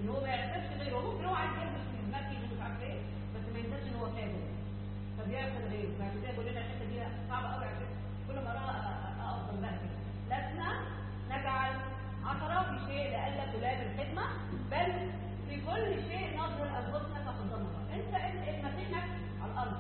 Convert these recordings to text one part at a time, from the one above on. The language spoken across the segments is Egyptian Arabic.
ان هو ما يعترفش غيره هو ممكن هو عايز يلبس في المكي مش عارف ايه بس ما ينساش ان هو كاذب فبيعرف غيره بعد كده بقول لنا الحته دي صعبه قوي على فكره كل ما اراها اقف جنبها كده لسنا نجعل عثرة في شيء لئلا تلاب الخدمة بل في كل شيء نظهر أنفسنا كخدام الله أنت أنت المسيح نفسه على الأرض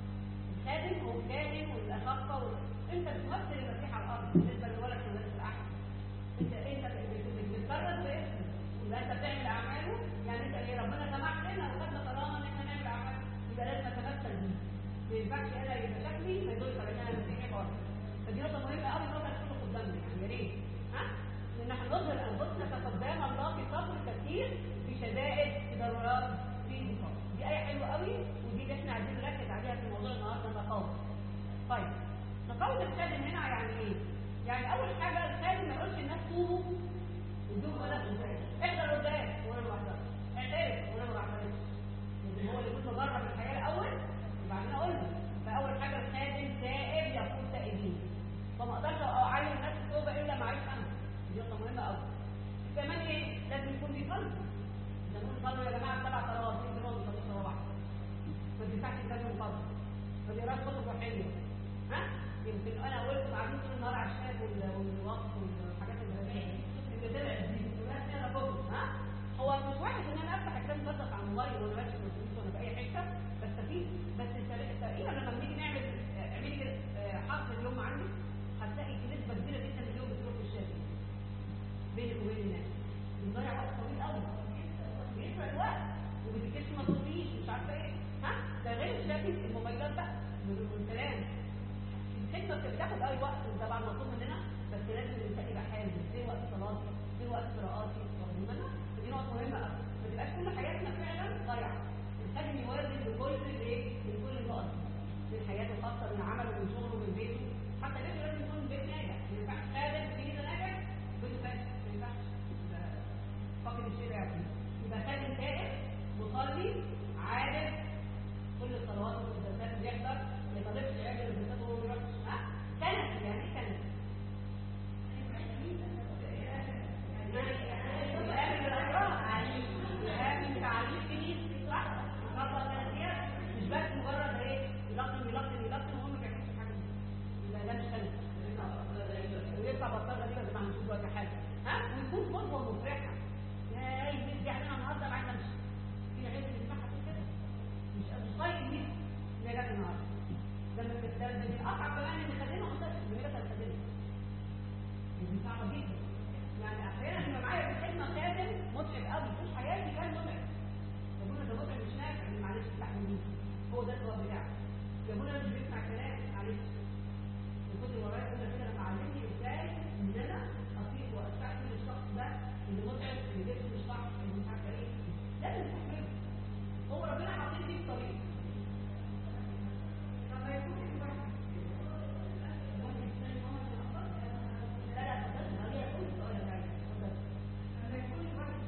الخادم والكاهن والأخفة وال... أنت بتمثل المسيح على الأرض بالنسبة لولد ولد الأحد أنت أنت بتتكرر باسمه يبقى أنت بتعمل أعماله يعني أنت إيه ربنا سمح لنا وخدنا كرامة إن إحنا نعمل أعمال يبقى لازم نتمثل بيه ما ينفعش أنا يبقى شكلي ما يدلش على إن أنا مسيحي خالص فدي نقطة مهمة قوي نقطة تكون قدامنا يعني يا ريت ها ان احنا نظهر انفسنا كقدام الله في صبر كثير في شدائد في ضرورات في انتصار دي آية حلوة قوي ودي اللي احنا عايزين نركز عليها في موضوع النهارده النقاوة طيب نقاوة الخادم هنا يعني ايه؟ يعني أول حاجة الخادم ما يقولش الناس توبوا وادوهم بلدهم احضر قدام وانا ما بحضرش اعترف وانا ما بعترفش لان هو اللي يكون مجرب الحياة الأول وبعدين أقول له فأول حاجة الخادم تائب يقول تائبين فما اقدرش اعين الناس التوبه الا معيش انا دي نقطه مهمه قوي كمان ايه لازم يكون بيصلي اذا نقول صلوا يا جماعه سبع صلوات في منهم بيصلوا صلاه واحده ما تنفعش تكلم الفضل ما بيقراش كتب روحيه ها يمكن انا قلت قاعدين طول النهار على الشاب والوقت والحاجات الغريبه اللي طلعت دي والناس تقرا كتب ها هو مش وحش ان انا افتح كتاب مصدق على الموبايل وانا ماشي في الاتوبيس وانا في اي حته بستفيد بس تقريبا لما بنيجي نعمل اعملي كده حرف اليوم عندك هتلاقي في نسبة كبيرة جدا اليوم بتروح في الشاشة بينك وبين الناس بنضيع وقت طويل قوي بيسرق الوقت وبتكتش ما تطفيش مش عارفة ايه ها ده غير الشاشة الموبايلات بقى والكلام الخدمة بتاخد قوي وقت طبعا مطلوب مننا بس لازم الانسان يبقى حامل في وقت صلاتي في وقت قراءاتي واخدين بالنا فدي نقطة مهمة قوي ما تبقاش كل حياتنا فعلا ضايعة الخادم يوازن بكل الايه بكل النقط من حياته الخاصة من عمله من شغله من بيته حتى البيت لازم يكون بيت ناجح ما ينفعش خادم كنيسه ناجح بيته فاشل ما ينفعش فاقد الشيء يعني يبقى خادم تائب مصلي عابد كل الصلوات والقداسات بيحضر ما يطلبش عيال القداسات وهو بيروح ها كنس يعني ايه كنس يآمن بالأفراح يآمن تعليم كنيسة صح؟ النهارده الكنسيات مش بس مجرد ايه يلقن يلقن يلقن وهم ما بيعملوش حاجه يبقى ده مش خلق ويطلع بطارة دي بس ما هنشوف ولا حاجه ها ويكون خطوه مفرحه يا ايه دي علينا النهارده معانا مش في عيال اللي بتسمعها كده مش مش طايق دي يا جماعه النهارده ده من ده ده دي اصعب كمان ان خلينا ما نقدرش بنقدر نخدمها دي صعبه جدا يعني احيانا يبقى معايا في الخدمه خادم متعب قوي طول حياتي كان متعب يقولوا ده متعب مش نافع معلش استحمليه هو ده الجواب بتاعه يا ابونا مش بيسمع كلام معلش الكتب ورايا كده كده لما علمني ازاي ان انا اطيق واستحمل الشخص ده اللي متعب اللي جسمه مش صح اللي مش عارفه ايه لازم تستحمله هو ربنا حاطين فيه الطريق لما يكون في واحد لا لا اتفضل هي كل سؤال يا اتفضل لما يكون في واحد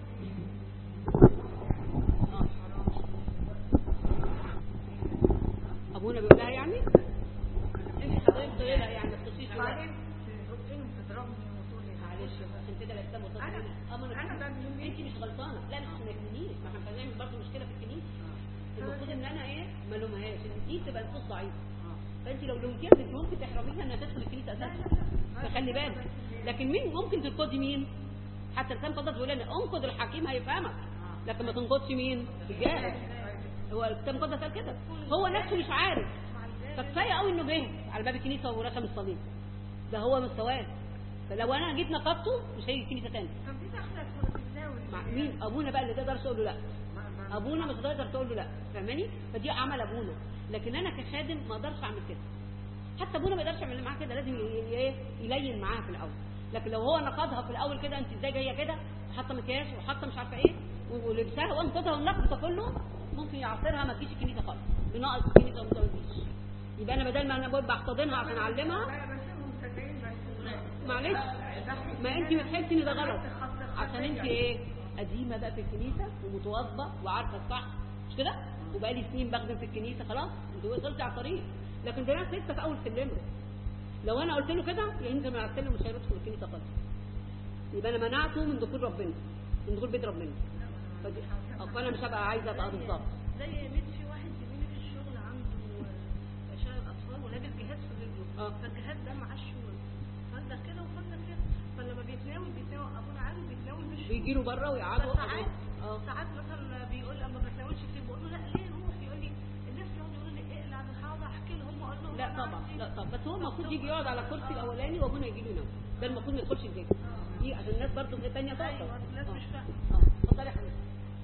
ابونا بيقول لها يعني انت حضرتك تقولي لها يعني ما تخشيش بعدين تزقني وتضربني وتقولي معلش عشان كده الاسلام وصلت أنا- اما أنا انا ببني انت مش غلطانه لا مش ما يكفينيش ما احنا هنعمل برضه مشكله في الكنيسه المفروض ان انا ايه ما لومهاش ان دي تبقى نفوس ضعيفه فانت لو لومتيها انت ممكن تحرميها انها تدخل الكنيسه اساسا فخلي بالك لكن مين ممكن تنقذي مين حتى الكلام فضل بيقول لنا انقذ الحكيم هيفهمك لكن ما تنقذش مين الجاهل هو الكتاب المقدس قال كده هو نفسه مش عارف فكفايه قوي انه جه على باب الكنيسه ورسم الصليب ده هو مستواه فلو انا جيت نقضته مش هيجي الكنيسه تاني طب دي داخله في التزاوج مع مين ابونا بقى اللي تقدر تقول له لا ابونا مش تقدر تقول له لا فاهماني فدي عمل ابونا لكن انا كخادم ما اقدرش اعمل كده حتى ابونا ما يقدرش يعمل معاه كده لازم ي- ي- يلين معاها في الاول لكن لو هو نقضها في الاول كده انت ازاي جايه كده وحاطه مكياج وحاطه مش عارفه ايه ولبسها وانقذها والنقد ده كله ممكن يعصرها ما تجيش الكنيسه خالص بناقص الكنيسه وما تجيش يبقى انا بدل ما انا بقول بحتضنها عشان اعلمها لا بشوفهم مصدقين بس معلش ما انت بتحسي ان ده غلط عشان انت ايه قديمه بقى في الكنيسه ومتواظبه وعارفه الصح مش كده وبقى لي سنين بخدم في الكنيسه خلاص انت وصلتي على الطريق لكن ده ناس لسه في اول سلمه لو انا قلت له كده ينزل من على السلم مش هيدخل الكنيسه خالص يبقى انا منعته من دخول ربنا من دخول بيت ربنا فدي آه، فانا مش هبقى عايزه ابقى بالظبط زي ميت في واحد زميلي في الشغل عنده آه، شايل اطفال ولابس جهاز في رجله آه. فالجهاز ده معاه شوز فده كده وفده كده فلما بيتناول بيتناول ابونا عارف بيتناول مش بيجي له بره ويقعدوا ساعات اه ساعات مثلا بيقول اما بتناولش كتير بقول له لا ليه روح يقول لي الناس يقعدوا يقولوا لي اقلع انا هقعد احكي لهم اقول لهم لا أنا طبعا عندي- لا طبعا بس هو المفروض يجي يقعد على الكرسي الاولاني وابونا يجي له ينام ده المفروض ما يدخلش البيت دي عشان الناس برضه في تانية تقطع ايوه الناس مش فاهمه اه اتفضلي يا حبيبتي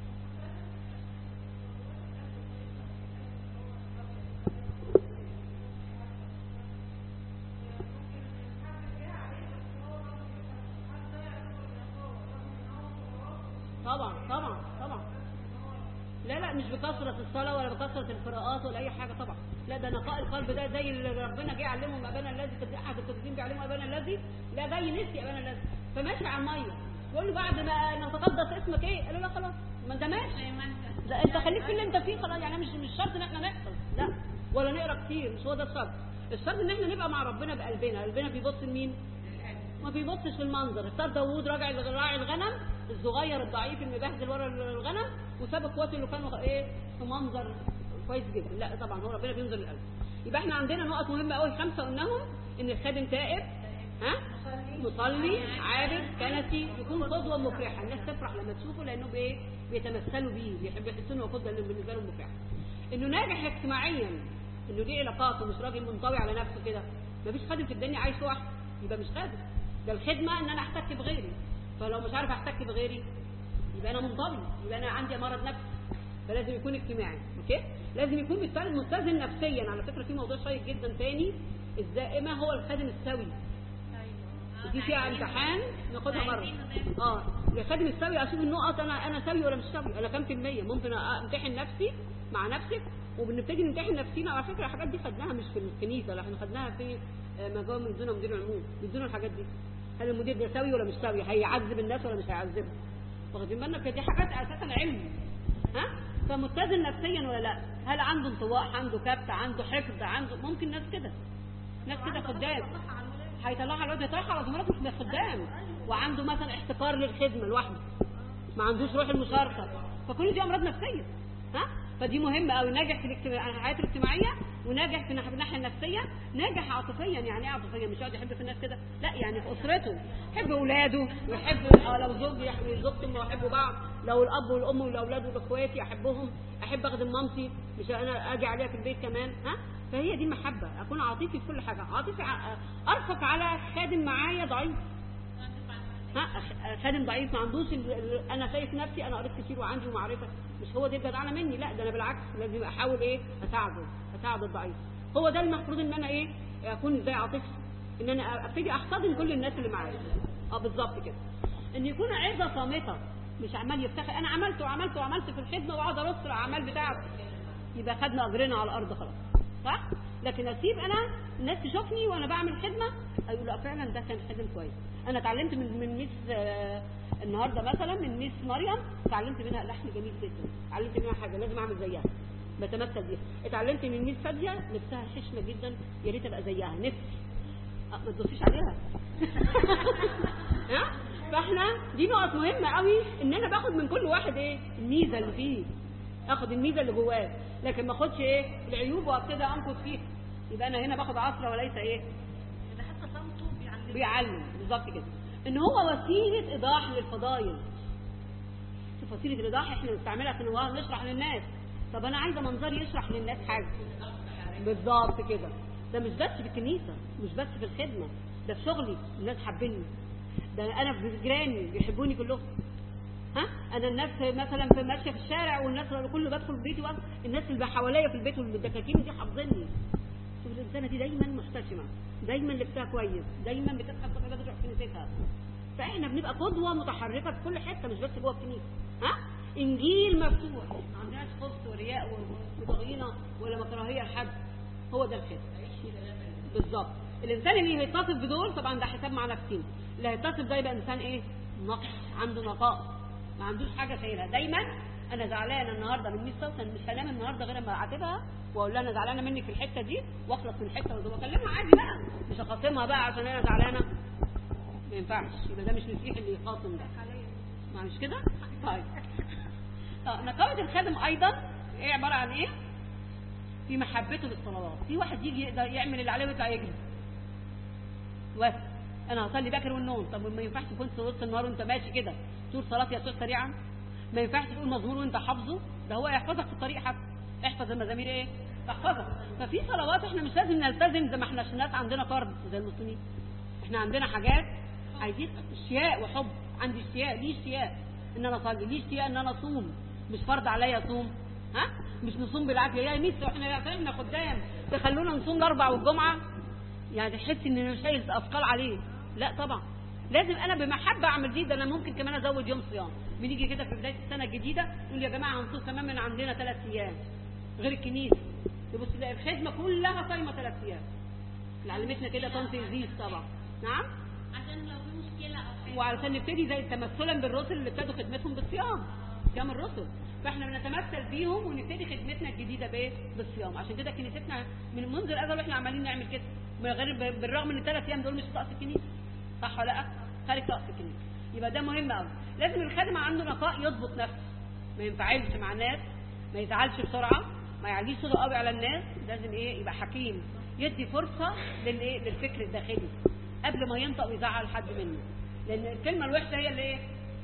طبعا طبعا طبعا لا لا مش بكثرة الصلاة ولا بكثرة القراءات ولا أي حاجة طبعا لا ده نقاء القلب ده زي اللي ربنا جه يعلمهم أبانا الذي كان أحد القديسين بيعلمهم أبانا الذي لا جاي نسي أبانا الذي فماشي على المية يقول له بعد ما نتقدس اسمك إيه؟ قال له لا خلاص ما أنت ماشي ده أنت خليك في اللي أنت فيه خلاص يعني مش مش شرط إن إحنا نحفظ لا ولا نقرا كتير مش هو ده الشرط الشرط إن إحنا نبقى مع ربنا بقلبنا قلبنا بيبص لمين؟ ما بيبصش في المنظر استاذ داوود راجع راعي الغنم الصغير الضعيف اللي بيبهدل ورا الغنم وساب اخواته اللي كانوا ايه في منظر كويس جدا لا طبعا هو ربنا بينظر للقلب يبقى احنا عندنا نقط مهمه قوي خمسه قلناهم ان الخادم تائب ها مصلي عابد كنسي يكون قدوه مفرحه الناس تفرح لما تشوفه لانه بايه بيتمثلوا بيه بيحب يحسوا انه قدوه لأنه بالنسبه لهم مفرحه انه ناجح اجتماعيا انه ليه علاقاته مش راجل منطوي على نفسه كده مفيش خادم في الدنيا عايش لوحده يبقى مش خادم ده الخدمه ان انا احتك بغيري فلو مش عارف احتك بغيري يبقى انا منطوي يبقى انا عندي مرض نفسي فلازم يكون اجتماعي اوكي لازم يكون متزن متزن نفسيا على فكره في موضوع شيق جدا تاني ازاي ما هو الخادم السوي دي فيها امتحان ناخدها مره اه الخادم السوي اشوف النقط انا انا سوي ولا مش سوي انا كام في الميه ممكن امتحن نفسي مع نفسك وبنبتدي نمتحن نفسينا على فكره الحاجات دي خدناها مش في الكنيسه لا احنا خدناها في آه، ما جوه من دون مدير العموم بيدونا الحاجات دي هل المدير ده سوي ولا مش سوي هيعذب الناس ولا مش هيعذبهم واخدين بالنا كده دي حاجات اساسا علم ها فمتزن نفسيا ولا لا هل عنده انطواء عنده كبت عنده حقد عنده ممكن ناس كده ناس كده خدام هيطلعها على الواد يطلعها على زملاته مش خدام وعنده مثلا احتكار للخدمه لوحده ما عندوش روح المشاركه فكل دي امراض نفسيه ها فدي مهمه قوي ناجح في الاجتماع- الحياه الاجتماعيه وناجح في الناح- الناحيه النفسيه ناجح عاطفيا يعني ايه عاطفيا مش يقعد يحب في الناس كده لا يعني في اسرته يحب اولاده ويحب آه، لو زوج يحب زوجته ويحبوا بعض لو الاب والام والاولاد والاخوات احبهم احب اخدم مامتي مش انا اجي عليها في البيت كمان ها فهي دي المحبه اكون عاطفي في كل حاجه عاطفي ع- ارفق على خادم معايا ضعيف ها أخ- خادم ضعيف ما عندوش ال- ال- انا شايف نفسي انا قريت كتير وعندي معرفه مش هو ده يبقى اعلى مني لا ده انا بالعكس لازم احاول ايه اساعده اساعد الضعيف هو ده المفروض ان انا ايه اكون زي عاطفي ان انا ابتدي احتضن كل الناس اللي معايا اه بالظبط كده ان يكون عظه صامته مش عمال يفتخر انا عملت وعملت وعملت في الخدمه واقعد ارص الاعمال بتاعتي يبقى خدنا اجرنا على الارض خلاص صح لكن اسيب انا الناس تشوفني وانا بعمل خدمه اقول لا فعلا ده كان خادم كويس انا اتعلمت من من ميس آه، النهارده مثلا من ميس مريم اتعلمت منها لحن جميل جدا اتعلمت منها حاجه لازم اعمل زيها بتمثل بيها اتعلمت من ميس فاديه نفسها خشنه جدا يا ريت ابقى زيها نفسي آه، ما تبصيش عليها ها فاحنا دي نقط مهمه قوي ان انا باخد من كل واحد ايه الميزه اللي فيه اخد الميزه اللي جواه لكن ما اخدش ايه العيوب وابتدي انقد فيها يبقى انا هنا باخد عصره وليس ايه ده حتى صمته بيعلمني بيعلم بالظبط كده ان هو وسيله ايضاح للفضائل شوف وسيله الايضاح احنا بنستعملها في نواه نشرح للناس طب انا عايزه منظري يشرح للناس حاجه بالظبط كده ده مش بس في الكنيسه مش بس في الخدمه ده في شغلي الناس حابيني ده انا في جيراني بيحبوني كلهم ها انا الناس مثلا في ماشيه في الشارع والناس كله بدخل بيتي وقف الناس اللي حواليا في البيت والدكاكين دي حافظيني شوف الانسانه دي دايما محتشمه دايما لبسها كويس دايما بتصحى الصبح بدري تروح كنيستها فاحنا بنبقى قدوه متحركه في كل حته مش بس جوه الكنيسه ها انجيل مفتوح ما عندناش خبث ورياء وضغينه ولا مكراهيه لحد هو ده الخير بالظبط الانسان اللي هيتصف بدول طبعا ده حساب مع نفسنا اللي هيتصف ده يبقى انسان ايه نقص عنده نقائص ما عندوش حاجه شايلها دايما انا زعلانه النهارده من ميس سوسن مش هنام النهارده غير اما اعاتبها واقول لها انا زعلانه منك في الحته دي واخلص من الحته ودي واكلمها عادي بقى مش هخاصمها بقى عشان انا زعلانه ما ينفعش يبقى ده مش مسيح اللي يخاصم ده ما مش كده طيب اه نقاوة الخادم ايضا ايه عبارة عن ايه في محبته للصلوات في واحد يجي يقدر يعمل اللي عليه ويطلع يجري بس انا هصلي باكر والنوم طب ما ينفعش تكون في وسط النهار وانت ماشي كده تقول صلاه يسوع سريعا ما ينفعش تقول مزمور وانت حافظه ده هو يحفظك في الطريق حتى احفظ المزامير ايه تحفظك ففي صلوات احنا مش لازم نلتزم زي ما احنا الناس عندنا فرض زي المسلمين احنا عندنا حاجات عايزين اشتياق وحب عندي اشتياق ليه اشتياق ان انا اصلي ليه اشتياق ان انا اصوم مش فرض عليا اصوم ها مش نصوم بالعافيه يا ميس احنا احنا خدام تخلونا نصوم الاربع والجمعه يعني تحس ان انا شايل اثقال عليه لا طبعا لازم انا بمحبه اعمل دي ده انا ممكن كمان ازود يوم صيام بنيجي كده في بدايه السنه الجديده نقول يا جماعه هنصوم كمان من عندنا ثلاث ايام غير الكنيسه تبص تلاقي الخدمه كلها صايمه ثلاث ايام اللي علمتنا كده طنط يزيد طبعا نعم عشان لو في مشكلة أو حاجة وعلشان نبتدي زي تمثلا بالرسل اللي ابتدوا خدمتهم بالصيام صيام الرسل فاحنا بنتمثل بيهم ونبتدي خدمتنا الجديده بايه بالصيام عشان كده كنيستنا من منذ الازل واحنا عمالين نعمل كده من غير بالرغم ان الثلاث ايام دول مش طقس الكنيسه صح ولا لا خارج طقس الكنيسه يبقى ده مهم قوي لازم الخادم عنده نقاء يضبط نفسه ما ينفعلش مع الناس ما يزعلش بسرعه ما يعليش صوته قوي على الناس لازم ايه يبقى حكيم يدي فرصه للايه للفكر الداخلي قبل ما ينطق ويزعل حد منه لان الكلمه الوحشه هي اللي ايه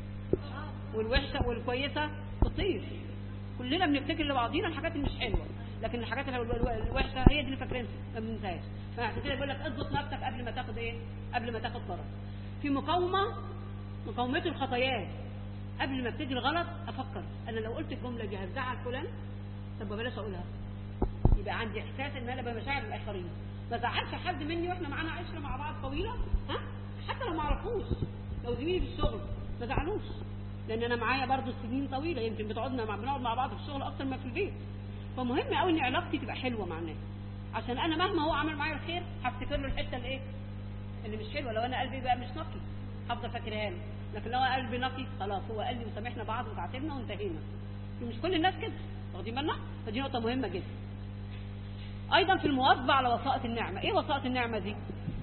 والوحشه والكويسه تطير كلنا بنفتكر لبعضينا الحاجات اللي مش حلوه لكن الحاجات الو- الو- الوحشه هي دي اللي فاكرينها ما بننساهاش فعشان كده بيقول لك اضبط نفسك قبل ما تاخد ايه قبل ما تاخد قرار في مقاومه مقاومته الخطايات قبل ما ابتدي الغلط افكر انا لو قلت الجمله دي هتزعل فلان طب ما بلاش اقولها يبقى عندي احساس ان انا بمشاعر الاخرين ما زعلش حد مني واحنا معانا عشره مع بعض طويله ها حتى لو ما اعرفوش لو زميلي في الشغل ما زعلوش لان انا معايا برضو سنين طويله يمكن بتقعدنا مع بنقعد مع بعض في الشغل اكتر ما في البيت فمهم قوي ان علاقتي تبقى حلوه مع الناس عشان انا مهما هو عمل معايا الخير هفتكر له الحته اللي ايه اللي مش حلوه لو انا قلبي بقى مش نقي هفضل فاكرها له لكن لو قلبي نقي خلاص هو قال لي وسامحنا بعض وتعاتبنا وانتهينا مش كل الناس كده واخدين بالنا فدي نقطه مهمه جدا ايضا في المواظبه على وسائط النعمه ايه وسائط النعمه دي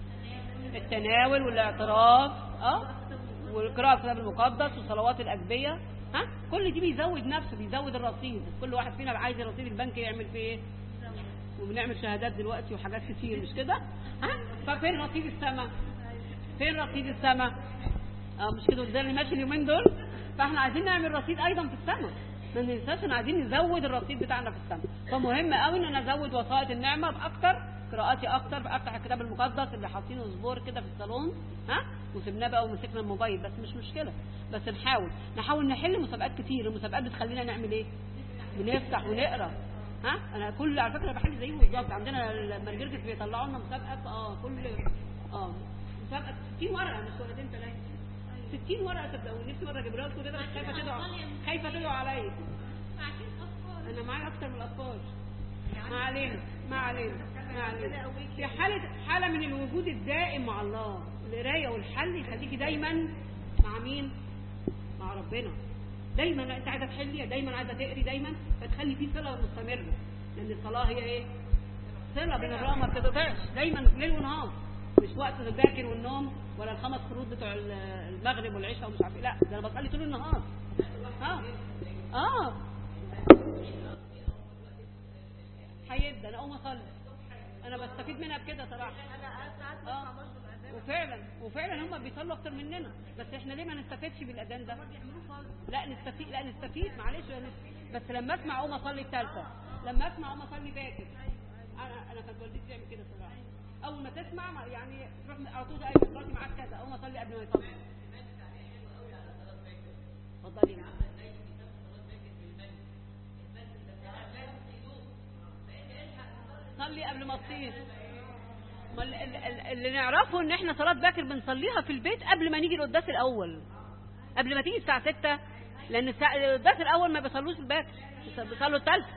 التناول والاعتراف اه والقراءه في الكتاب المقدس وصلوات الاجبيه ها كل دي بيزود نفسه بيزود الرصيد كل واحد فينا عايز الرصيد البنكي يعمل فيه ايه وبنعمل شهادات دلوقتي وحاجات كتير مش كده ها ففين رصيد السماء فين رصيد السماء اه مش كده ده اللي ماشي اليومين دول فاحنا عايزين نعمل رصيد ايضا في السماء ما ننساش ان عايزين نزود الرصيد بتاعنا في السماء فمهم قوي ان انا ازود وسائط النعمه باكتر قراءاتي اكتر افتح الكتاب المقدس اللي حاطينه اسبوع كده في الصالون ها وسيبناه بقى ومسكنا الموبايل بس مش مشكله بس نحاول نحاول نحل مسابقات كتير المسابقات بتخلينا نعمل ايه بنفتح ونقرا ها انا كل على فكره بحل زيهم بالظبط عندنا المرجرجس بيطلعوا لنا مسابقه اه كل اه مسابقه 60 ورقه مش ورقتين ثلاثه 60 ورقه صدقوني نفسي مره اجيبها لكم كده بس خايفه تدعوا خايفه تدعوا عليا عشان أطفال انا معايا اكتر من الاطفال ما علينا ما علينا ما علينا في حالة حالة من الوجود الدائم مع الله القراية والحل يخليكي دايما مع مين؟ مع ربنا دايما انت عايزة تحلي دايما عايزة تقري دايما فتخلي في صلة مستمرة لأن الصلاة هي ايه؟ صلة بين الرأى ما بتتقطعش دايما ليل ونهار مش وقت الباكر والنوم ولا الخمس فروض بتوع المغرب والعشاء ومش عارف ايه لا ده انا بصلي طول النهار اه اه هيبدا انا اقوم اصلي انا بستفيد منها بكده صراحه أنا ساعات آه. بسمع برضه الأذان وفعلا وفعلا هم بيصلوا اكتر مننا بس احنا ليه ما نستفدش بالاذان ده بيعملوه فرض لا نستفيد لا نستفيد معلش يا نس- بس لما اسمع اقوم اصلي الثالثه لما اسمع اقوم اصلي باكر انا انا كانت والدتي تعمل كده صراحه اول ما تسمع ما- يعني تروح على طول ايوه صلاتي معاك كذا اقوم اصلي قبل ما يصلي اتفضلي يا معلم. صلي قبل ما تصير ما ال- ال- ال- اللي نعرفه ان احنا صلاه باكر بنصليها في البيت قبل ما نيجي القداس الاول قبل ما تيجي الساعه 6 لان الساعة- القداس الاول ما بيصلوش الباكر بيصلوا الثالثه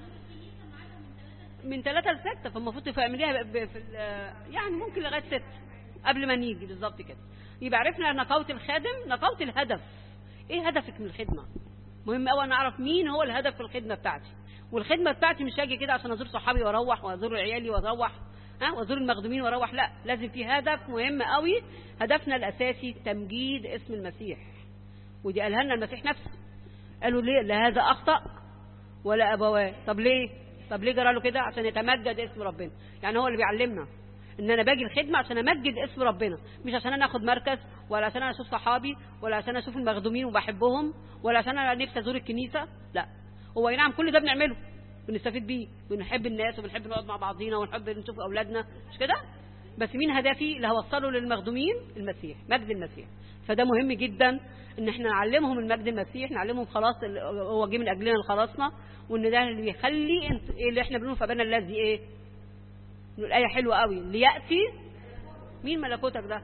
من 3 ل 6 فالمفروض تعمليها ب- ب- في ال- يعني ممكن لغايه 6 قبل ما نيجي بالظبط كده يبقى عرفنا نقاوه الخادم نقاوه الهدف ايه هدفك من الخدمه مهم قوي انا اعرف مين هو الهدف في الخدمه بتاعتي والخدمه بتاعتي مش هاجي كده عشان ازور صحابي واروح وازور عيالي واروح ها وازور المخدومين واروح لا لازم في هدف مهم قوي هدفنا الاساسي تمجيد اسم المسيح ودي قالها لنا المسيح نفسه قالوا ليه لا هذا اخطا ولا ابواه طب ليه طب ليه جرى له كده عشان يتمجد اسم ربنا يعني هو اللي بيعلمنا ان انا باجي الخدمه عشان امجد اسم ربنا مش عشان انا اخد مركز ولا عشان انا اشوف صحابي ولا عشان اشوف المخدومين وبحبهم ولا عشان انا نفسي ازور الكنيسه لا هو اي نعم كل ده بنعمله بنستفيد بيه بنحب الناس وبنحب نقعد مع بعضينا ونحب نشوف اولادنا مش كده بس مين هدفي اللي هوصله للمخدومين المسيح مجد المسيح فده مهم جدا ان احنا نعلمهم المجد المسيح نعلمهم خلاص ال- هو جه من اجلنا لخلاصنا وان ده اللي بيخلي انت ايه اللي احنا بنقول فبنا الذي ايه نقول ايه حلوه قوي لياتي مين ملكوتك ده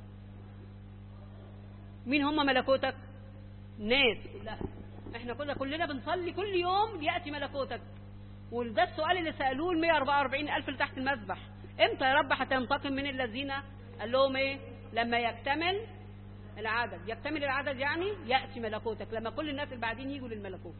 مين هم ملكوتك ناس كلها احنا كنا كلنا بنصلي كل يوم لياتي ملكوتك وده السؤال اللي سالوه ال 144 الف اللي تحت المذبح امتى يا رب هتنتقم من الذين قال لهم ايه لما يكتمل العدد يكتمل العدد يعني ياتي ملكوتك لما كل الناس اللي بعدين يجوا للملكوت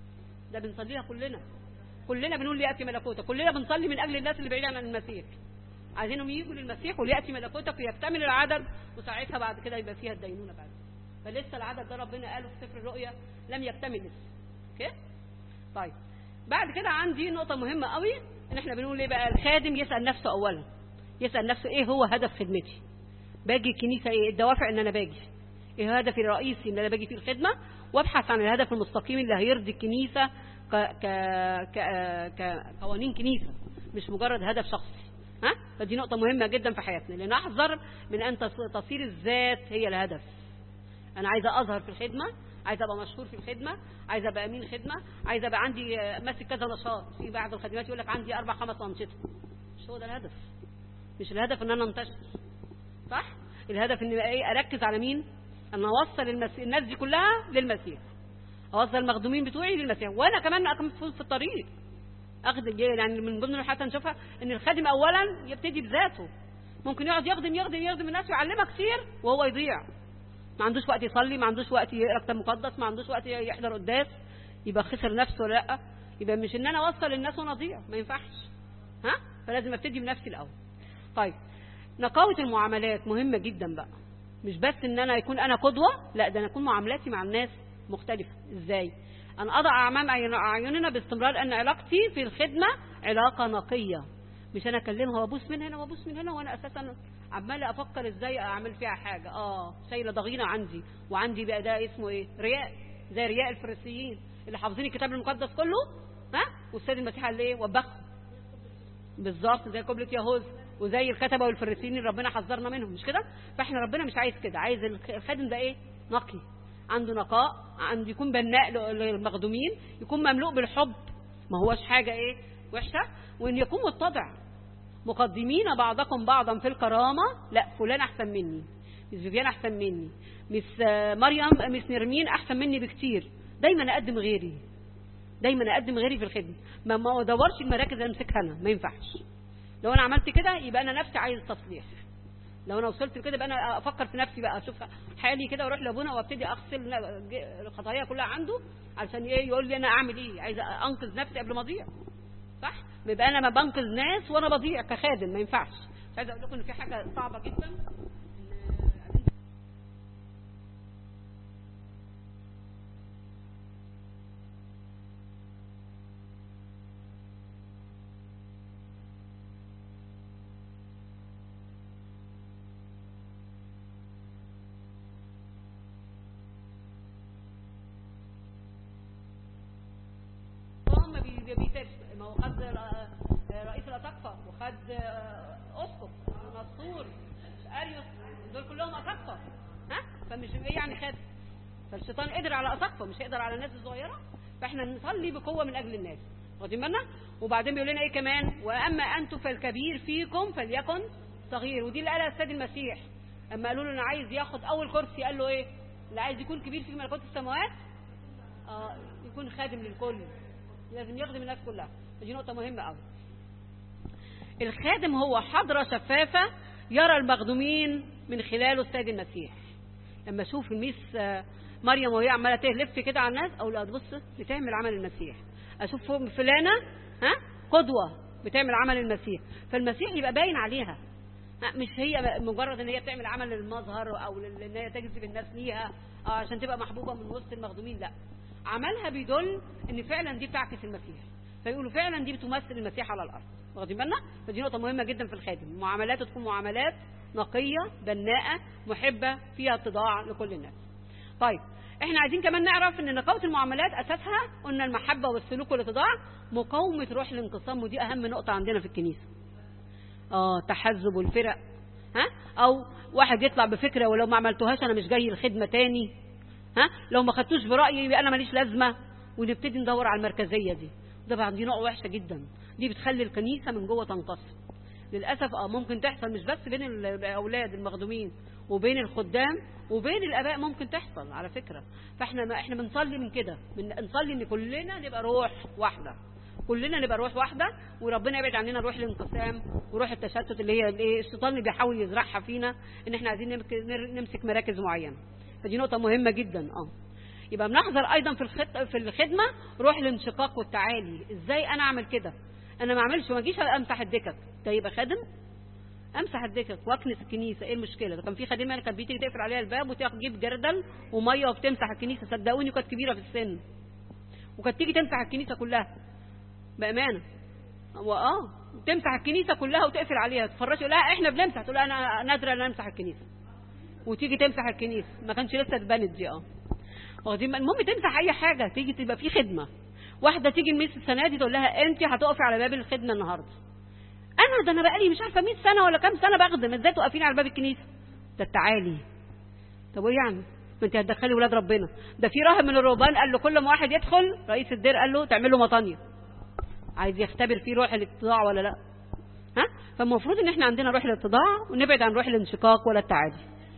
ده بنصليها كلنا كلنا بنقول لياتي ملكوتك كلنا بنصلي من اجل الناس اللي بعيد عن المسيح عايزينهم يجوا للمسيح ولياتي ملكوتك ويكتمل العدد وساعتها بعد كده يبقى فيها الدينونه بعد فلسه العدد ده ربنا قاله في سفر الرؤيا لم يكتمل لسه اوكي طيب بعد كده عندي نقطه مهمه قوي ان احنا بنقول ايه بقى الخادم يسال نفسه اولا يسال نفسه ايه هو هدف خدمتي باجي الكنيسه ايه الدوافع ان انا باجي ايه هدفي الرئيسي ان انا باجي فيه الخدمه وابحث عن الهدف المستقيم اللي هيرضي الكنيسه ك... ك... ك... كقوانين كنيسه مش مجرد هدف شخصي ها فدي نقطه مهمه جدا في حياتنا لنحذر من ان تص- تصير الذات هي الهدف انا عايزه اظهر في الخدمه عايزه ابقى مشهور في الخدمه عايزه ابقى امين خدمه عايزه ابقى عندي آه، ماسك كذا نشاط في بعض الخدمات يقول لك عندي اربع خمس انشطه مش هو ده الهدف مش الهدف ان انا انتشر صح الهدف ان ايه اركز على مين ان اوصل المسيح الناس دي كلها للمسيح اوصل المخدومين بتوعي للمسيح وانا كمان اكون في- في الطريق اخد يعني من ضمن حتى نشوفها ان الخادم اولا يبتدي بذاته ممكن يقعد يخدم يخدم يخدم الناس ويعلمها كتير وهو يضيع ما عندوش وقت يصلي ما عندوش وقت يقرا كتاب مقدس ما عندوش وقت يحضر قداس يبقى خسر نفسه ولا لا يبقى مش ان انا اوصل الناس وانا اضيع ما ينفعش ها فلازم ابتدي بنفسي الاول طيب نقاوة المعاملات مهمة جدا بقى مش بس ان انا يكون انا قدوة لا ده انا اكون معاملاتي مع الناس مختلفة ازاي انا اضع امام أعين- اعيننا باستمرار ان علاقتي في الخدمة علاقة نقية مش انا اكلمها وابوس من هنا وابوس من هنا وانا اساسا عمالة افكر ازاي اعمل فيها حاجة اه شايلة ضغينة عندي وعندي بقى ده اسمه ايه رياء زي رياء الفريسيين اللي حافظين الكتاب المقدس كله ها والسيد المسيح قال ايه وبخهم بالظبط زي قبلة يهوذا وزي الكتبة والفريسيين اللي ربنا حذرنا منهم مش كده فاحنا ربنا مش عايز كده عايز الخ- الخادم ده ايه نقي عنده نقاء عنده يكون بناء ل- للمخدومين يكون مملوء بالحب ما هوش حاجة ايه وحشة وان يكون متضع مقدمين بعضكم بعضا في الكرامة لا فلان احسن مني مس فيفيان احسن مني مس آه، مريم مس نرمين احسن مني بكتير دايما اقدم غيري دايما اقدم غيري في الخدمه ما ما ادورش المراكز اللي امسكها انا ما ينفعش لو انا عملت كده يبقى انا نفسي عايز تصليح لو انا وصلت لكده يبقى انا افكر في نفسي بقى اشوف حالي كده واروح لابونا وابتدي اغسل ن- ج- الخطايا كلها عنده علشان ايه يقول لي انا اعمل ايه عايز انقذ نفسي قبل ما اضيع صح يبقى انا ما بنقذ ناس وانا بضيع كخادم ما ينفعش مش عايزه اقول لكم ان في حاجه صعبه جدا إن هم بي- بي- بيترش ما هو خد ر- رئيس الأساقفة وخد آه، أسقف نصور أريوس دول كلهم أساقفة ها فمش إيه يعني خد فالشيطان قدر على أساقفة مش هيقدر على الناس الصغيرة فاحنا نصلي بقوة من أجل الناس واخدين بالنا وبعدين بيقول لنا ايه كمان واما انتم فالكبير فيكم فليكن صغير ودي اللي قالها السيد المسيح اما قالوا له انا عايز ياخد اول كرسي قال له ايه اللي عايز يكون كبير في ملكوت السماوات آه يكون خادم للكل لازم يخدم الناس كلها ودي نقطة مهمة قوي الخادم هو حضرة شفافة يرى المخدومين من خلاله السيد المسيح لما اشوف الميس آه، مريم وهي عماله تلف كده على الناس اقول لها بص بتعمل عمل المسيح اشوف فلانه ها قدوه بتعمل عمل المسيح فالمسيح يبقى باين عليها ها، مش هي مجرد ان هي بتعمل عمل للمظهر او لل- ان هي تجذب الناس ليها آه، عشان تبقى محبوبه من وسط المخدومين لا عملها بيدل ان فعلا دي بتعكس المسيح فيقولوا فعلا دي بتمثل المسيح على الارض واخدين بالنا فدي نقطه مهمه جدا في الخادم معاملاته تكون معاملات نقيه بناءه محبه فيها اتضاع لكل الناس طيب احنا عايزين كمان نعرف ان نقاوه المعاملات اساسها قلنا المحبه والسلوك والاتضاع مقاومه روح الانقسام ودي اهم نقطه عندنا في الكنيسه اه تحزب والفرق ها او واحد يطلع بفكره ولو ما عملتوهاش انا مش جاي الخدمه تاني ها لو ما خدتوش برايي يبقى انا ماليش لازمه ونبتدي ندور على المركزيه دي ده بقى دي نوع وحشه جدا دي بتخلي الكنيسه من جوه تنقسم للاسف اه ممكن تحصل مش بس بين الاولاد المخدومين وبين الخدام وبين الاباء ممكن تحصل على فكره فاحنا ما احنا بنصلي من كده بنصلي ان كلنا نبقى روح واحده كلنا نبقى روح واحده وربنا يبعد عننا روح الانقسام وروح التشتت اللي هي الايه الشيطان اللي بيحاول يزرعها فينا ان احنا عايزين نمك- نر- نمسك مراكز معينه فدي نقطه مهمه جدا اه يبقى بنحذر ايضا في الخط... في الخدمه روح الانشقاق والتعالي ازاي انا اعمل كده انا ما اعملش ما اجيش امسح الدكك ده يبقى خادم امسح الدكك واكنس الكنيسه ايه المشكله ده كان في خادمه كانت بتيجي تقفل عليها الباب وتجيب جردل وميه وبتمسح الكنيسه صدقوني كانت كبيره في السن وكانت تيجي تمسح الكنيسه كلها بامانه واه تمسح الكنيسه كلها وتقفل عليها تفرش لا احنا بنمسح تقول انا نادره ان امسح الكنيسه وتيجي تمسح الكنيسه ما كانش لسه اتبنت دي اه واخدين بالك؟ المهم تمسح اي حاجه تيجي تبقى في خدمه واحده تيجي الميس السنه دي تقول لها انت هتقفي على باب الخدمه النهارده انا ده انا بقالي مش عارفه 100 سنه ولا كام سنه بخدم ازاي توقفيني على باب الكنيسه ده التعالي طب وايه يعني ما انت هتدخلي ولاد ربنا ده في راهب من الرهبان قال له كل ما واحد يدخل رئيس الدير قال له تعمل له مطانيه عايز يختبر فيه روح الاتضاع ولا لا ها فالمفروض ان احنا عندنا روح الاتضاع ونبعد عن روح الانشقاق ولا التعالي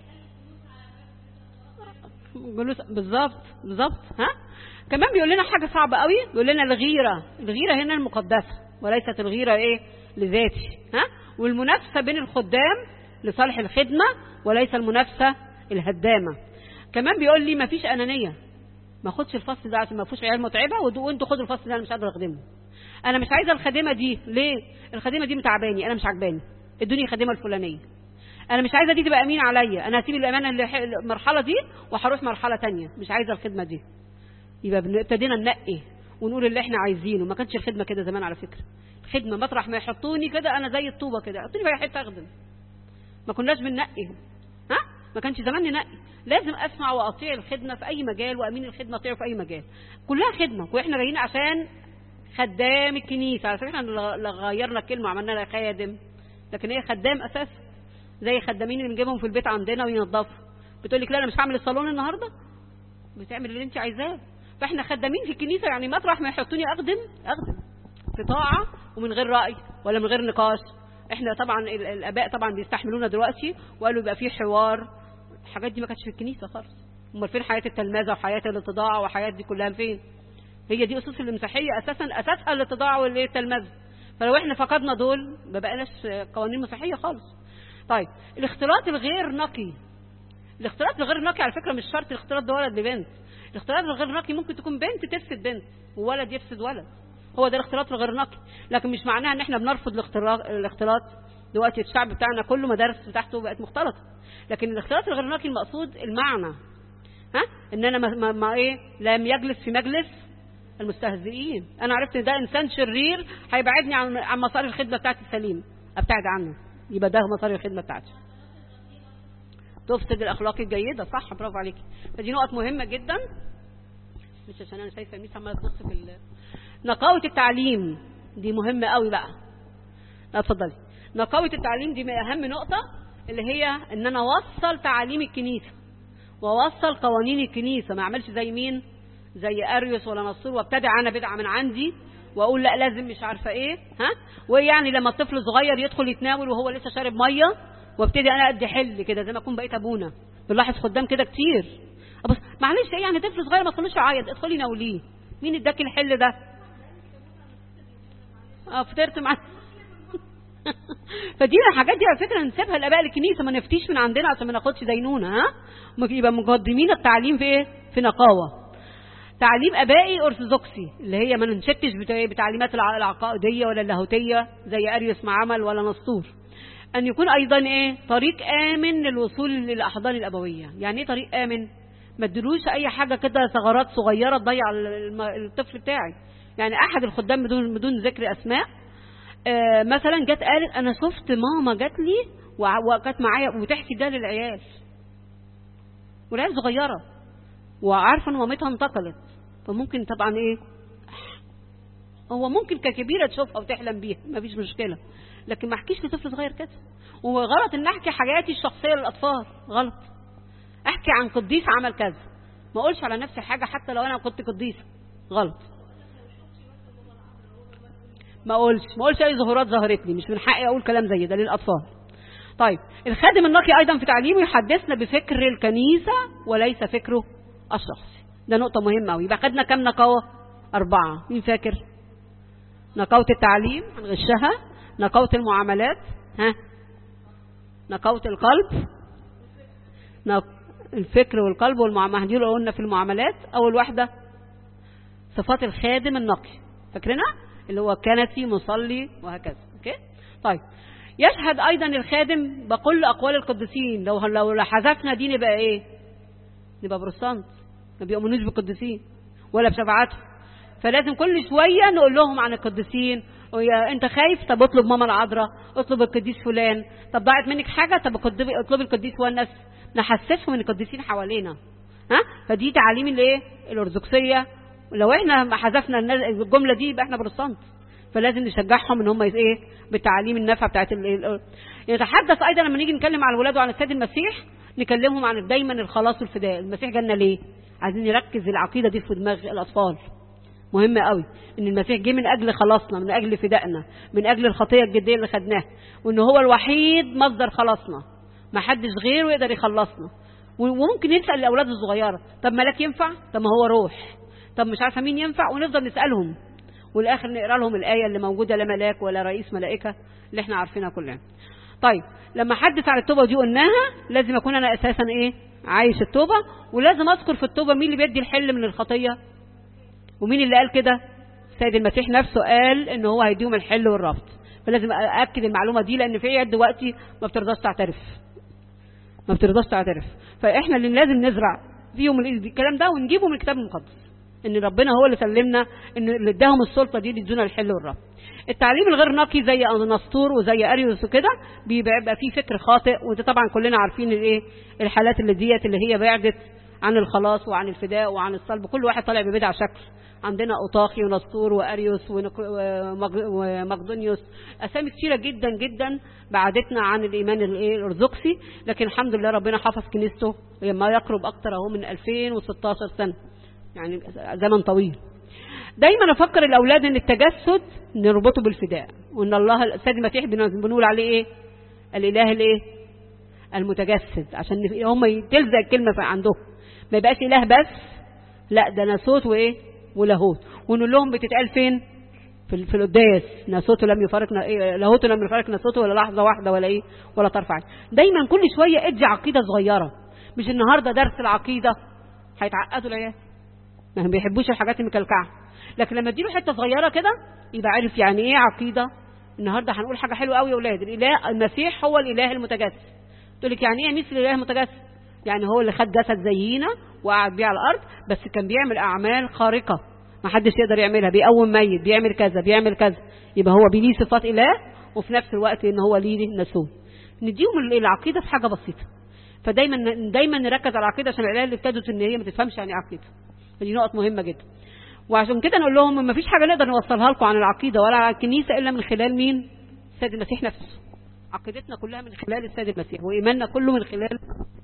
جلوس بالظبط بالظبط ها كمان بيقول لنا حاجه صعبه قوي بيقول لنا الغيره الغيره هنا المقدسه وليست الغيره ايه لذاتي ها والمنافسه بين الخدام لصالح الخدمه وليس المنافسه الهدامه كمان بيقول لي مفيش انانيه ما اخدش الفصل ده عشان ما فيهوش عيال متعبه ود- وانتوا خدوا الفصل ده انا مش قادره اخدمه انا مش عايزه الخادمه دي ليه الخادمه دي متعباني انا مش عجباني ادوني الخادمه الفلانيه انا مش عايزه دي تبقى امين عليا انا هسيب الامانه اللي ح- المرحله دي وهروح مرحله تانية مش عايزه الخدمه دي يبقى بن- ابتدينا ننقي ونقول اللي احنا عايزينه ما كانتش الخدمه كده زمان على فكره الخدمه مطرح ما يحطوني كده انا زي الطوبه كده حطوني في اي حته اخدم ما كناش بننقي ها ما كانش زمان ننقي لازم اسمع واطيع الخدمه في اي مجال وامين الخدمه اطيعه في اي مجال كلها خدمه واحنا جايين عشان خدام الكنيسه على فكره احنا اللي غيرنا الكلمه عملنا لها خادم لكن هي خدام اساسا زي خدامين اللي بنجيبهم في البيت عندنا وينظفوا بتقول لك لا انا مش هعمل الصالون النهارده بتعمل اللي انت عايزاه فاحنا خدامين في الكنيسه يعني مطرح ما يحطوني اخدم اخدم في طاعه ومن غير راي ولا من غير نقاش احنا طبعا ال- الاباء طبعا بيستحملونا دلوقتي وقالوا يبقى في حوار الحاجات دي ما كانتش في الكنيسه خالص امال فين حياه التلمذه وحياه الاتضاع وحياه دي كلها فين هي دي اسس المسيحيه اساسا اساسها الاتضاع والتلمذه فلو احنا فقدنا دول ما بقناش قوانين مسيحيه خالص طيب الاختلاط الغير نقي الاختلاط الغير نقي على فكره مش شرط الاختلاط ده ولد ببنت الاختلاط الغير نقي ممكن تكون بنت تفسد بنت وولد يفسد ولد هو ده الاختلاط الغير نقي لكن مش معناها ان احنا بنرفض الاختلاط الاختلاط دلوقتي الشعب بتاعنا كله مدارس بتاعته بقت مختلطه لكن الاختلاط الغير نقي المقصود المعنى ها ان انا ما, ما, ما ايه لم يجلس في مجلس المستهزئين انا عرفت ان ده انسان شرير هيبعدني عن عن مسار الخدمه بتاعتي السليم ابتعد عنه يبقى ده مسار الخدمه بتاعتي تفسد الاخلاق الجيده صح برافو عليكي فدي نقط مهمه جدا مش عشان انا شايفه ميس عماله تنص في ال- نقاوه التعليم دي مهمه قوي بقى لا اتفضلي نقاوه التعليم دي من اهم نقطه اللي هي ان انا اوصل تعاليم الكنيسه واوصل قوانين الكنيسه ما اعملش زي مين زي اريوس ولا نصور وابتدع انا بدعه من عندي واقول لا لازم مش عارفه ايه ها ويعني لما الطفل صغير يدخل يتناول وهو لسه شارب ميه وابتدي انا ادي حل كده زي ما اكون بقيت ابونا بنلاحظ خدام كده كتير بس معلش يعني طفل صغير ما تخلوش يعيط ادخلي ناوليه مين اداك الحل ده اه فطرت مع فدي الحاجات دي على فكره نسيبها لاباء الكنيسه ما نفتيش من عندنا عشان ما ناخدش دينونه ها يبقى مقدمين التعليم في ايه في نقاوه تعليم ابائي ارثوذكسي اللي هي ما ننشكش بتا- بتعليمات الع- العقائديه ولا اللاهوتيه زي اريوس ما عمل ولا نسطور ان يكون ايضا ايه طريق امن للوصول للاحضان الابويه يعني ايه طريق امن ما ادلوش اي حاجه كده ثغرات صغيره تضيع الم- الطفل بتاعي يعني احد الخدام بدون بدون ذكر اسماء آه، مثلا جت قالت انا شفت ماما جات لي وع- وكانت معايا وتحكي ده للعيال والعيال صغيره وعارفه ان مامتها انتقلت فممكن طبعا ايه هو ممكن ككبيره تشوفها وتحلم بيها مفيش مشكله لكن ما احكيش لطفل صغير كده وغلط ان احكي حاجاتي الشخصيه للاطفال غلط احكي عن قديس عمل كذا ما اقولش على نفسي حاجه حتى لو انا كنت قديسه غلط ما اقولش ما اقولش اي ظهورات ظهرت لي مش من حقي اقول كلام زي ده للاطفال طيب الخادم النقي ايضا في تعليمه يحدثنا بفكر الكنيسه وليس فكره الشخصي ده نقطه مهمه قوي يبقى خدنا كام نقاوه اربعه مين فاكر نقاوه التعليم هنغشها نقاوه المعاملات ها نقاوه القلب نق- الفكر والقلب والمعاملات دي اللي قلنا في المعاملات اول واحده صفات الخادم النقي فاكرينها اللي هو كنسي مصلي وهكذا اوكي طيب يشهد ايضا الخادم بكل اقوال القديسين لو لو حذفنا دي نبقى ايه نبقى بروتستانت ما بيؤمنوش بالقديسين ولا بشفاعتهم فلازم كل شويه نقول لهم عن القديسين ويا انت خايف طب اطلب ماما العذراء اطلب القديس فلان طب ضاعت منك حاجه طب اطلبي اطلبي القديس والناس نحسسهم ان القديسين حوالينا ها فدي تعاليم الايه الارثوذكسيه لو احنا ما حذفنا الناس- الجمله دي يبقى احنا بروتستانت فلازم نشجعهم ان هم يس- ايه بالتعاليم النافعه بتاعت ال- ال- يتحدث ايضا لما نيجي نتكلم على الولاد وعن السيد المسيح نكلمهم عن دايما الخلاص والفداء المسيح جالنا ليه عايزين نركز العقيده دي في دماغ الاطفال مهم قوي ان المسيح جه من اجل خلاصنا من اجل فدائنا من اجل الخطيه الجديه اللي خدناها وان هو الوحيد مصدر خلاصنا ما حدش غيره يقدر يخلصنا و- وممكن نسال الاولاد الصغيره طب ملاك ينفع طب ما هو روح طب مش عارفه مين ينفع ونفضل نسالهم والاخر نقرا لهم الايه اللي موجوده لا ملاك ولا رئيس ملائكه اللي احنا عارفينها كلنا طيب لما حدث عن التوبه دي قلناها لازم اكون انا اساسا ايه عايش التوبه ولازم اذكر في التوبه مين اللي بيدي الحل من الخطيه ومين اللي قال كده السيد المسيح نفسه قال ان هو هيديهم الحل والرفض فلازم ااكد المعلومه دي لان في عيال دلوقتي ما بترضاش تعترف ما بترضاش تعترف فاحنا اللي لازم نزرع فيهم ال- الكلام ده ونجيبه من الكتاب المقدس ان ربنا هو اللي سلمنا ان اللي اداهم السلطه دي اللي يدونا الحل والرفض التعليم الغير نقي زي نسطور وزي اريوس وكده بيبقى يبقى فيه فكر خاطئ وده طبعا كلنا عارفين الايه الحالات اللي ديت اللي هي بعدت عن الخلاص وعن الفداء وعن الصلب كل واحد طالع ببدع شكل عندنا اوطاخي ونسطور واريوس ونق- ومج- ومقدونيوس اسامي كثيره جدا جدا بعدتنا عن الايمان الايه الارثوذكسي لكن الحمد لله ربنا حفظ كنيسته ما يقرب اكتر اهو من 2016 سنه يعني زمن طويل دايما افكر الاولاد ان التجسد نربطه بالفداء وان الله السيد المسيح بن- بنقول عليه ايه الاله الايه المتجسد عشان هم تلزق الكلمه في عندهم ما يبقاش اله بس لا ده ناسوت وايه ولاهوت ونقول لهم بتتقال فين في ال- في القداس ناسوته لم يفارقنا إيه لاهوته لم يفارق ناسوته ولا لحظه واحده ولا ايه ولا طرف عين دايما كل شويه ادي عقيده صغيره مش النهارده درس العقيده هيتعقدوا العيال ما هم بيحبوش الحاجات المكلكعه لكن لما اديله حته صغيره كده يبقى عارف يعني ايه عقيده النهارده هنقول حاجه حلوه قوي يا اولاد الاله المسيح هو الاله المتجسد تقول لك يعني ايه مثل الاله المتجسد يعني هو اللي خد جسد زينا وقعد بيه على الارض بس كان بيعمل اعمال خارقه ما حدش يقدر يعملها بيقوم ميت بيعمل كذا بيعمل كذا يبقى هو بليه صفات اله وفي نفس الوقت ان هو ليه نسوه نديهم العقيده في حاجه بسيطه فدايما دايما نركز على العقيده عشان العيال اللي ابتدت ان هي ما تفهمش يعني إيه عقيده فدي نقط مهمه جدا وعشان كده نقول لهم ما فيش حاجه نقدر نوصلها لكم عن العقيده ولا عن الكنيسه الا من خلال مين السيد المسيح نفسه عقيدتنا كلها من خلال السيد المسيح وايماننا كله من خلال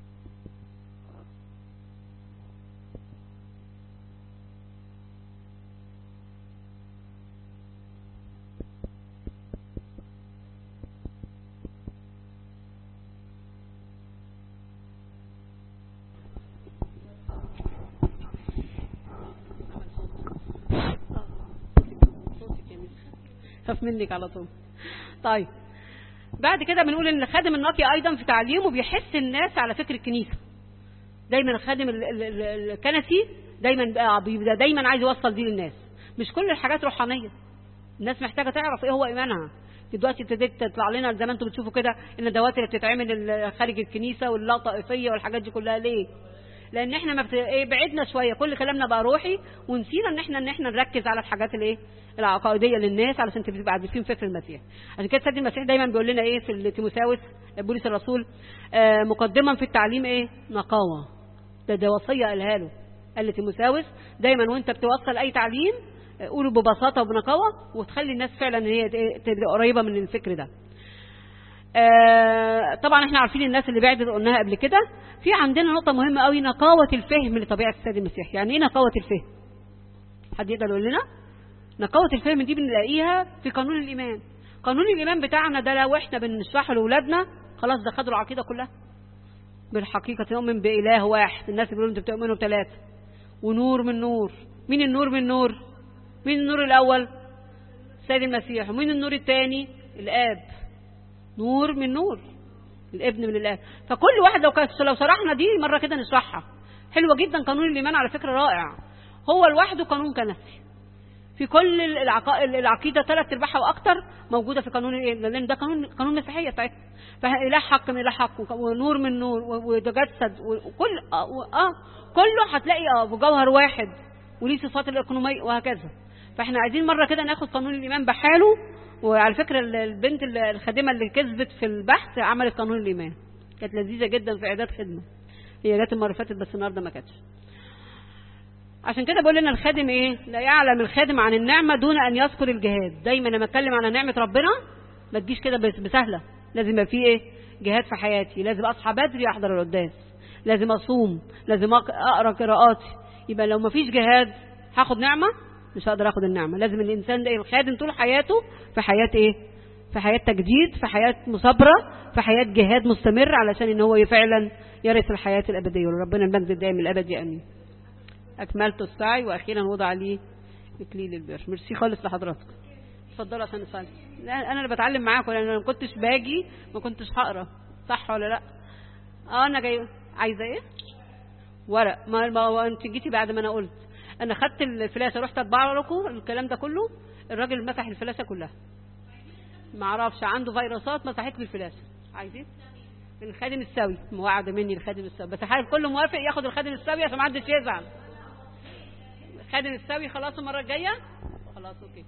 خاف منك على طول طيب بعد كده بنقول ان الخادم النقي ايضا في تعليمه بيحس الناس على فكر الكنيسه دايما الخادم ال- ال- ال- الكنسي دايما بقى بيبقى دايما عايز يوصل دي للناس مش كل الحاجات روحانيه الناس محتاجه تعرف ايه هو ايمانها دلوقتي ابتدت تطلع لنا زي ما انتم بتشوفوا كده الندوات اللي بتتعمل ال- خارج الكنيسه واللا طائفيه والحاجات دي كلها ليه لان احنا ما بت... ايه بعدنا شويه كل كلامنا بقى روحي ونسينا ان احنا ان احنا نركز على الحاجات الايه العقائديه للناس علشان تبقى عارفين فكر المسيح عشان كده سيد المسيح دايما بيقول لنا ايه في تيموثاوس بولس الرسول آه مقدما في التعليم ايه نقاوه ده ده وصيه قالها له قال لتيموثاوس دايما وانت بتوصل اي تعليم آه، قوله ببساطه وبنقاوه وتخلي الناس فعلا ان هي ت- تبقى قريبه من الفكر ده آه، طبعا احنا عارفين الناس اللي بعدت قلناها قبل كده في عندنا نقطة مهمة قوي نقاوة الفهم لطبيعة السيد المسيح يعني ايه نقاوة الفهم حد يقدر يقول لنا نقاوة الفهم دي بنلاقيها في قانون الإيمان قانون الإيمان بتاعنا ده لو احنا بنشرحه لأولادنا خلاص ده خدوا العقيدة كلها بالحقيقة نؤمن بإله واحد الناس بيقولوا انتوا بتؤمنوا بثلاثة ونور من نور مين النور من نور مين النور الأول السيد المسيح ومين النور الثاني الآب نور من نور الابن من الاب فكل واحد لو كانت لو شرحنا دي مره كده نشرحها حلوه جدا قانون الايمان على فكره رائع هو لوحده قانون كنسي في كل العقائد العقيده ثلاث ارباعها واكتر موجوده في قانون الايه لان ده قانون قانون المسيحيه بتاعتنا فاله حق من اله حق وك- ونور من نور و- وتجسد وكل اه و- اه كله هتلاقي اه وجوهر واحد وليه صفات الاقنوميه وهكذا فاحنا عايزين مره كده ناخد قانون الايمان بحاله وعلى فكره ال- البنت ال- الخادمه اللي كسبت في البحث عملت قانون الايمان كانت لذيذه جدا في اعداد خدمه هي جت المره اللي فاتت بس النهارده ما كانتش عشان كده بقول لنا الخادم ايه لا يعلم الخادم عن النعمه دون ان يذكر الجهاد دايما لما اتكلم عن نعمه ربنا ما تجيش كده بس بسهله لازم يبقى في ايه جهاد في حياتي لازم اصحى بدري احضر القداس لازم اصوم لازم أق- اقرا قراءاتي يبقى لو ما فيش جهاد هاخد نعمه مش هقدر اخد النعمه لازم الانسان ده الخادم طول حياته في حياه ايه في حياه تجديد في حياه مثابره في حياه جهاد مستمر علشان ان هو فعلا يرث الحياه الابديه وربنا المجد الدائم الابدي امين أكملت السعي وأخيرا وضع لي إكليل البر ميرسي خالص لحضراتكم اتفضلوا عشان نصلي لا أنا اللي بتعلم معاكم لأن أنا ما كنتش باجي ما كنتش هقرا صح ولا لا اه أنا جاي عايزة إيه ورق ما, ما أنت جيتي بعد ما أنا قلت أنا خدت الفلاشة رحت أطبع لكم الكلام ده كله الراجل مسح الفلاشة كلها ما اعرفش عنده فيروسات مسحت لي الفلاشة عايزين الخادم السوي موعد مني الخادم السوي بس حال كله موافق ياخد الخادم السوي عشان ما حدش يزعل الخادم السوي خلاص المره الجايه خلاص اوكي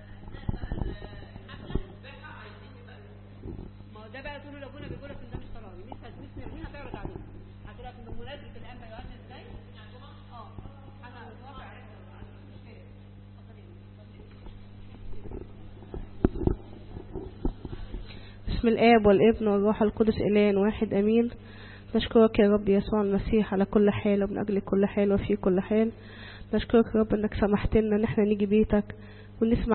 ما هو ده بقى تقولوا لابونا بيقول لك ان ده مش طلعي مين هت- مين هتعرض عليه هتقول لك ان مناسبه الانبا يؤمن ازاي اه انا متوقع بسم الآب والابن والروح القدس إله واحد أمين نشكرك يا رب يسوع المسيح على كل حال ومن أجل كل حال وفي كل حال نشكرك يا رب أنك سمحت لنا إن احنا نيجي بيتك ونسمع